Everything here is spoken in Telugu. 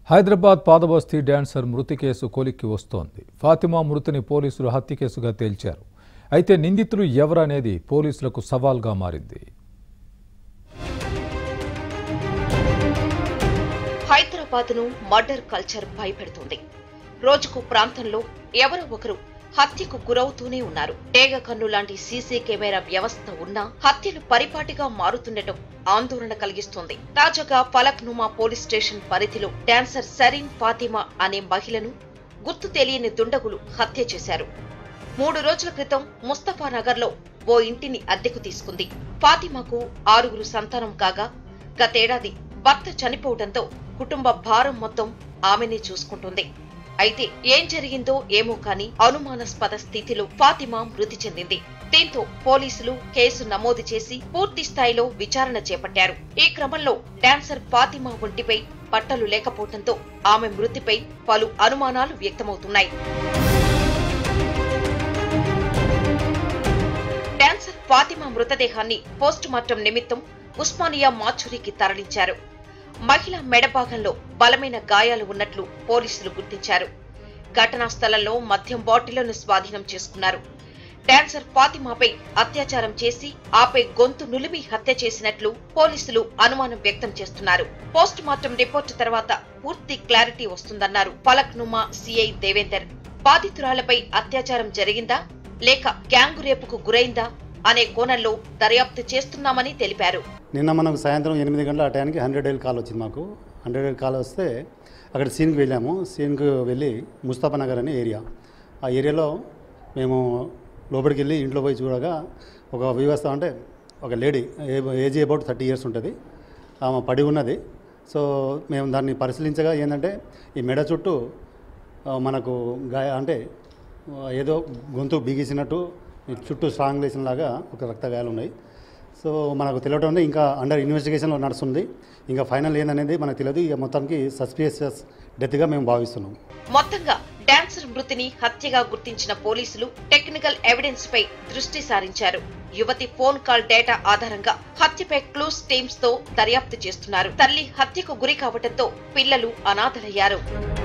హైదరాబాద్ పాదబస్తీ డాన్సర్ మృతి కేసు కొలిక్కి వస్తోంది ఫాతిమా మృతిని పోలీసులు హత్య కేసుగా తేల్చారు అయితే నిందితులు ఎవరనేది పోలీసులకు సవాల్గా మారింది హైదరాబాద్ ను మర్డర్ కల్చర్ భయపెడుతుంది రోజుకు ప్రాంతంలో ఎవరో ఒకరు హత్యకు గురవుతూనే ఉన్నారు డేగ కన్ను లాంటి సీసీ కెమెరా వ్యవస్థ ఉన్నా హత్యలు పరిపాటిగా మారుతుండటం ఆందోళన కలిగిస్తోంది తాజాగా ఫలక్ నుమా పోలీస్ స్టేషన్ పరిధిలో డాన్సర్ సరీన్ ఫాతిమా అనే మహిళను గుర్తు తెలియని దుండగులు హత్య చేశారు మూడు రోజుల క్రితం ముస్తఫానగర్ లో ఓ ఇంటిని అద్దెకు తీసుకుంది ఫాతిమాకు ఆరుగురు సంతానం కాగా గతేడాది భర్త చనిపోవడంతో కుటుంబ భారం మొత్తం ఆమెనే చూసుకుంటుంది అయితే ఏం జరిగిందో ఏమో కాని అనుమానాస్పద స్థితిలో ఫాతిమా మృతి చెందింది దీంతో పోలీసులు కేసు నమోదు చేసి పూర్తి స్థాయిలో విచారణ చేపట్టారు ఈ క్రమంలో డాన్సర్ ఫాతిమా ఒంటిపై బట్టలు లేకపోవడంతో ఆమె మృతిపై పలు అనుమానాలు వ్యక్తమవుతున్నాయి డాన్సర్ ఫాతిమా మృతదేహాన్ని పోస్ట్ మార్టం నిమిత్తం ఉస్మానియా మాచురికి తరలించారు మహిళ మెడభాగంలో బలమైన గాయాలు ఉన్నట్లు పోలీసులు గుర్తించారు ఘటనా స్థలంలో మద్యం బాటిళ్లను స్వాధీనం చేసుకున్నారు డాన్సర్ ఫాతిమాపై అత్యాచారం చేసి ఆపై గొంతు నులిమి హత్య చేసినట్లు పోలీసులు అనుమానం వ్యక్తం చేస్తున్నారు పోస్ట్ మార్టం రిపోర్టు తర్వాత పూర్తి క్లారిటీ వస్తుందన్నారు ఫలక్ నుమా సిఐ దేవేందర్ బాధితురాలపై అత్యాచారం జరిగిందా లేక గ్యాంగు రేపుకు గురైందా అనే కోణంలో దర్యాప్తు చేస్తున్నామని తెలిపారు నిన్న మనకు సాయంత్రం ఎనిమిది గంటల ఆ టైంకి హండ్రెడ్ ఎయిల్ కాల్ వచ్చింది మాకు హండ్రెడ్ ఎయిల్ కాల్ వస్తే అక్కడ సీన్కి వెళ్ళాము సీన్కి వెళ్ళి ముస్తాఫా నగర్ అనే ఏరియా ఆ ఏరియాలో మేము లోపలికి వెళ్ళి ఇంట్లో పోయి చూడగా ఒక వ్యవస్థ అంటే ఒక lady age about thirty years ఉంటుంది ఆమె పడి ఉన్నది సో మేము దాన్ని పరిశీలించగా ఏంటంటే ఈ మెడ చుట్టూ ఆ, మనకు గాయ అంటే ఆ, ఏదో గొంతు బిగిసినట్టు చుట్టూ స్ట్రాంగ్ లాగా ఒక రక్త గాయాలు ఉన్నాయి సో మనకు తెలియటం ఇంకా అండర్ ఇన్వెస్టిగేషన్లో నడుస్తుంది ఇంకా ఫైనల్ ఏందనేది మనకు తెలియదు ఇక మొత్తానికి సస్పిషియస్ డెత్గా మేము భావిస్తున్నాం మొత్తంగా డాన్సర్ మృతిని హత్యగా గుర్తించిన పోలీసులు టెక్నికల్ ఎవిడెన్స్ పై దృష్టి సారించారు యువతి ఫోన్ కాల్ డేటా ఆధారంగా హత్యపై క్లూస్ టీమ్స్ తో దర్యాప్తు చేస్తున్నారు తల్లి హత్యకు గురి కావడంతో పిల్లలు అనాథలయ్యారు